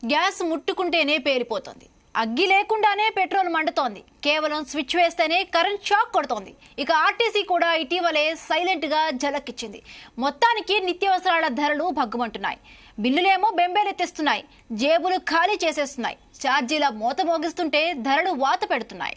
gas ముట్టుకుంటేనే పేలిపోతుంది అగ్గి లేకుండానే petrol మండుతోంది కేవలం స్విచ్ వేస్తేనే కరెంట్ షాక్ కొడుతోంది ఇక ఆర్టీసీ కూడా ఇటీవలే సైలెంట్ గా జలక్కిచ్చింది మొత్తానికి నిత్యావసరాల ధరలు భగ్గుమంటున్నాయి బిల్లులేమో బెంబేలెత్తిస్తున్నాయి జేబులు ఖాళీ చేసేస్తున్నాయి ఛార్జీల మోత మోగిస్తుంటే ధరలు వాత పెడుతున్నాయి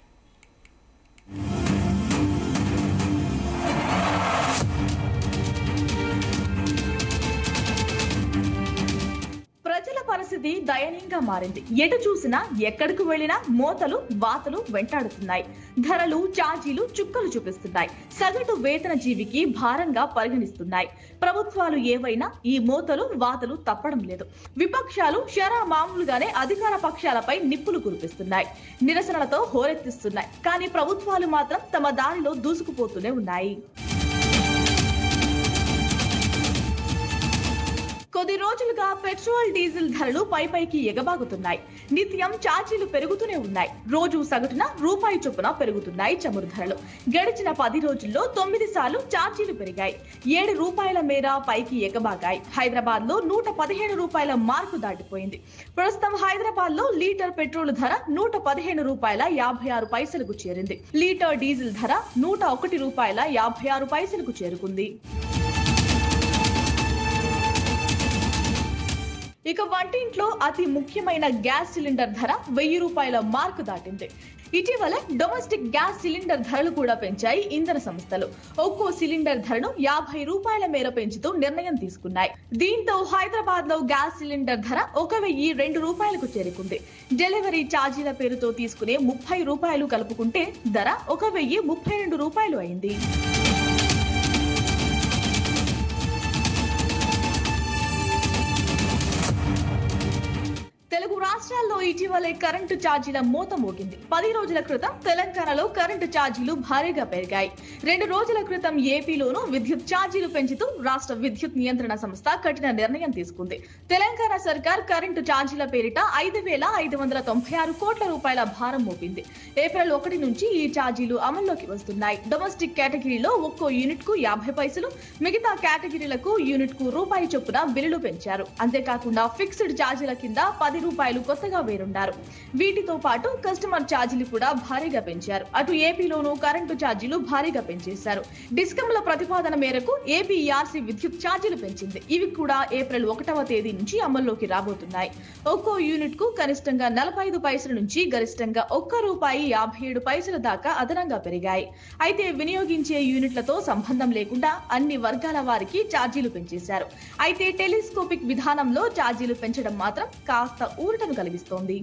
ప్రజల పరిస్థితి దయనీయంగా మారింది ఎటు చూసినా ఎక్కడికి వెళ్ళినా మోతలు వాతలు వెంటాడుతున్నాయి ధరలు ఛార్జీలు చుక్కలు చూపిస్తున్నాయి సగటు వేతన జీవికి భారంగా పరిగణిస్తున్నాయి ప్రభుత్వాలు ఏవైనా ఈ మోతలు వాతలు తప్పడం లేదు విపక్షాలు షరా మామూలుగానే అధికార పక్షాలపై నిప్పులు కురిపిస్తున్నాయి నిరసనలతో హోరెత్తిస్తున్నాయి కానీ ప్రభుత్వాలు మాత్రం తమ దారిలో దూసుకుపోతూనే ఉన్నాయి కొద్ది రోజులుగా పెట్రోల్ డీజిల్ ధరలు పై పైకి ఎగబాగుతున్నాయి నిత్యం ఛార్జీలు పెరుగుతూనే ఉన్నాయి రోజు సగటున రూపాయి చొప్పున పెరుగుతున్నాయి చమురు ధరలు గడిచిన పది రోజుల్లో తొమ్మిది సార్లు ఛార్జీలు పెరిగాయి ఏడు రూపాయల మేర పైకి ఎగబాగాయి హైదరాబాద్ లో నూట పదిహేను రూపాయల మార్కు దాటిపోయింది ప్రస్తుతం హైదరాబాద్ లో లీటర్ పెట్రోల్ ధర నూట పదిహేను రూపాయల యాభై ఆరు పైసలకు చేరింది లీటర్ డీజిల్ ధర నూట ఒకటి రూపాయల యాభై ఆరు పైసలకు చేరుకుంది ఇక వంటింట్లో అతి ముఖ్యమైన గ్యాస్ సిలిండర్ ధర వెయ్యి రూపాయల మార్కు దాటింది ఇటీవల డొమెస్టిక్ గ్యాస్ సిలిండర్ ధరలు కూడా పెంచాయి ఇంధన సంస్థలు ఒక్కో సిలిండర్ ధరను యాభై రూపాయల మేర పెంచుతూ నిర్ణయం తీసుకున్నాయి దీంతో హైదరాబాద్ లో గ్యాస్ సిలిండర్ ధర ఒక వెయ్యి రెండు రూపాయలకు చేరుకుంది డెలివరీ ఛార్జీల పేరుతో తీసుకునే ముప్పై రూపాయలు కలుపుకుంటే ధర ఒక వెయ్యి ముప్పై రెండు రూపాయలు అయింది తెలుగు రాష్ట్రాల్లో ఇటీవలే కరెంటు ఛార్జీల మూత మోగింది పది రోజుల క్రితం తెలంగాణలో కరెంటు ఛార్జీలు భారీగా పెరిగాయి రెండు రోజుల క్రితం ఏపీలోనూ విద్యుత్ ఛార్జీలు పెంచుతూ రాష్ట్ర విద్యుత్ నియంత్రణ సంస్థ కఠిన నిర్ణయం తీసుకుంది తెలంగాణ సర్కార్ కరెంటు ఛార్జీల పేరిట ఐదు వేల ఐదు వందల తొంభై ఆరు కోట్ల రూపాయల భారం మోపింది ఏప్రిల్ ఒకటి నుంచి ఈ ఛార్జీలు అమల్లోకి వస్తున్నాయి డొమెస్టిక్ కేటగిరీలో ఒక్కో యూనిట్ కు యాభై పైసలు మిగతా కేటగిరీలకు యూనిట్ కు రూపాయి చొప్పున బిల్లులు పెంచారు అంతేకాకుండా ఫిక్స్డ్ ఛార్జీల కింద పది రూపాయలు కొత్తగా వేరున్నారు వీటితో పాటు కస్టమర్ ఛార్జీలు కూడా భారీగా పెంచారు అటు ఏపీలోనూ కరెంటు ఛార్జీలు భారీగా పెంచేశారు డిస్కంల ప్రతిపాదన మేరకు ఏపీఆర్సీ విద్యుత్ ఛార్జీలు పెంచింది ఇవి కూడా ఏప్రిల్ ఒకటవ తేదీ నుంచి అమల్లోకి రాబోతున్నాయి ఒక్కో యూనిట్ కు కనిష్టంగా నలభై ఐదు పైసల నుంచి గరిష్టంగా ఒక్క రూపాయి యాభై ఏడు పైసల దాకా అదనంగా పెరిగాయి అయితే వినియోగించే యూనిట్లతో సంబంధం లేకుండా అన్ని వర్గాల వారికి ఛార్జీలు పెంచేశారు అయితే టెలిస్కోపిక్ విధానంలో ఛార్జీలు పెంచడం మాత్రం కాస్త ఊరటను కలిగిస్తోంది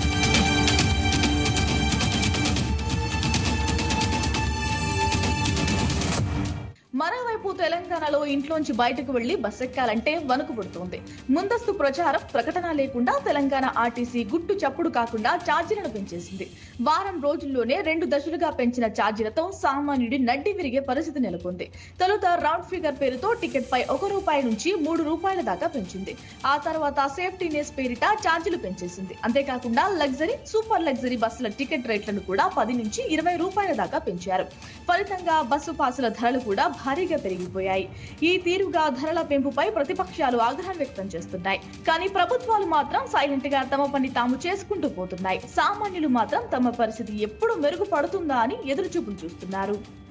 మరోవైపు తెలంగాణలో ఇంట్లోంచి బయటకు వెళ్లి బస్ ఎక్కాలంటే వణుకు పుడుతోంది ముందస్తు ప్రచారం ప్రకటన లేకుండా తెలంగాణ ఆర్టీసీ గుట్టు చప్పుడు కాకుండా ఛార్జీలను పెంచేసింది వారం రోజుల్లోనే రెండు దశలుగా పెంచిన ఛార్జీలతో సామాన్యుడి నడ్డి విరిగే పరిస్థితి నెలకొంది తొలుత రౌండ్ ఫిగర్ పేరుతో టికెట్ పై ఒక రూపాయి నుంచి మూడు రూపాయల దాకా పెంచింది ఆ తర్వాత సేఫ్టీ నేస్ పేరిట ఛార్జీలు పెంచేసింది అంతేకాకుండా లగ్జరీ సూపర్ లగ్జరీ బస్సుల టికెట్ రేట్లను కూడా పది నుంచి ఇరవై రూపాయల దాకా పెంచారు ఫలితంగా బస్సు పాసుల ధరలు కూడా భారీగా పెరిగిపోయాయి ఈ తీరుగా ధరల పెంపుపై ప్రతిపక్షాలు ఆగ్రహం వ్యక్తం చేస్తున్నాయి కానీ ప్రభుత్వాలు మాత్రం సైలెంట్ గా తమ పని తాము చేసుకుంటూ పోతున్నాయి సామాన్యులు మాత్రం తమ పరిస్థితి ఎప్పుడు మెరుగుపడుతుందా అని ఎదురుచూపులు చూస్తున్నారు